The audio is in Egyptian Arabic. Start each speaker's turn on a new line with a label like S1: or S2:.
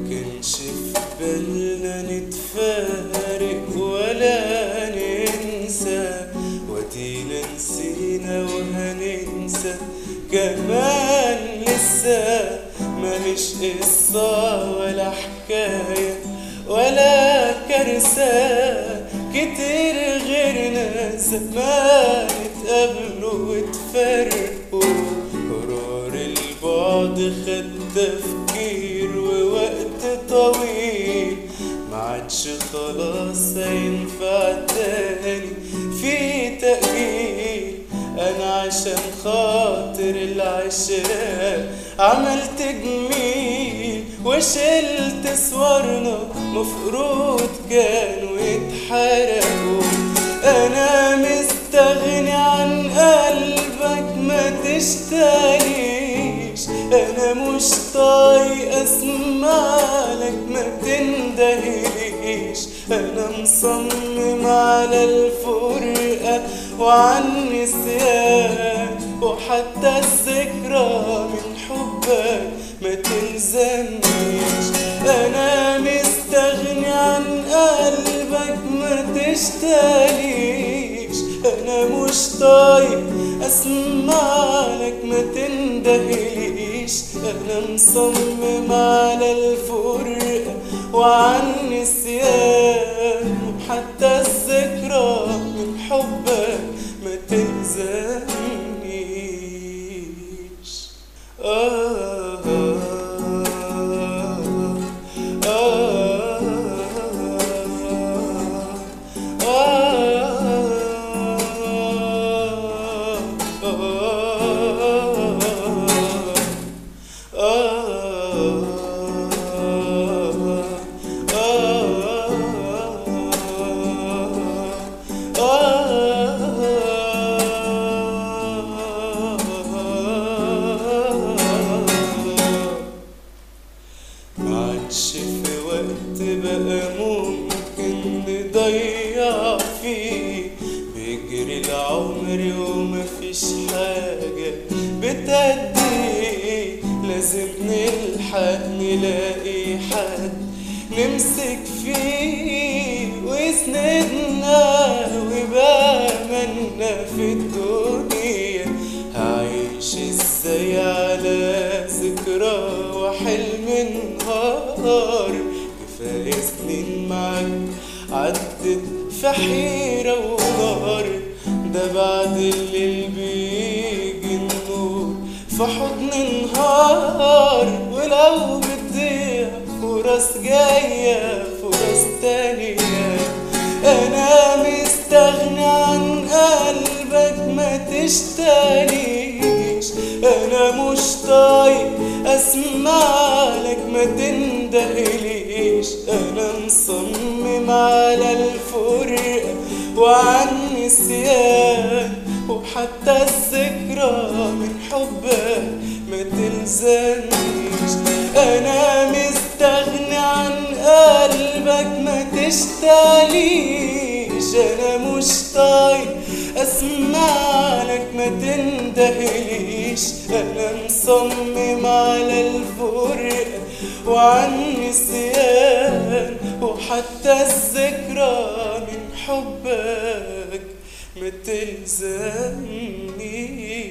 S1: كانش في بالنا نتفارق ولا ننسى ودينا نسينا وهننسى كمان لسه ماهيش قصة ولا حكاية ولا كارثة كتير غيرنا زمان اتقابلوا واتفرقوا قرار البعد خد تفكير ووقت طويل ما عادش خلاص هينفع تاني في تأجيل أنا عشان خاطر العشرة عملت جميل وشلت صورنا مفروض كانوا يتحرقوا أنا مستغني عن قلبك ما تشتريش أنا مش طايق أسمع لك ما تندهليش أنا مصمم على الفرقة وعن النسيان وحتى الذكرى من حبك ما تلزمنيش أنا مستغني عن قلبك ما تشتريش أنا مش طايق أسمع لك ما تندهليش أنا مصمم على الفرقة وعن النسيان وحتى الذكرى من حبك ما تلزمنيش آه آه معادش في وقت بقى ممكن نضيع فيه بيجري العمر ومفيش حاجة بتعدي لازم نلحق نلاقي حد نمسك فيه ويسندنا ويبقى منا في الدنيا هعيش ازاي على ذكرى وحلم نهار كفاية سنين معاك عدت في حيرة ونار ده بعد الليل بيجي النور في حضن نهار ولو بتضيع فرص جاية فرص تانية أنا مستغني عن قلبك ما تشتريش أنا مش طايق أسمع لك ما تندهليش أنا مصمم على الفرقة وعن النسيان وحتى الذكرى من حبك ما تلزمنيش أنا مستغني عن قلبك ما تشتاليش أنا مش طايق أسمع لك ما تندهليش أنا مصمم على الفرقة وعن النسيان وحتى الذكرى من حبك ما تلزمنيش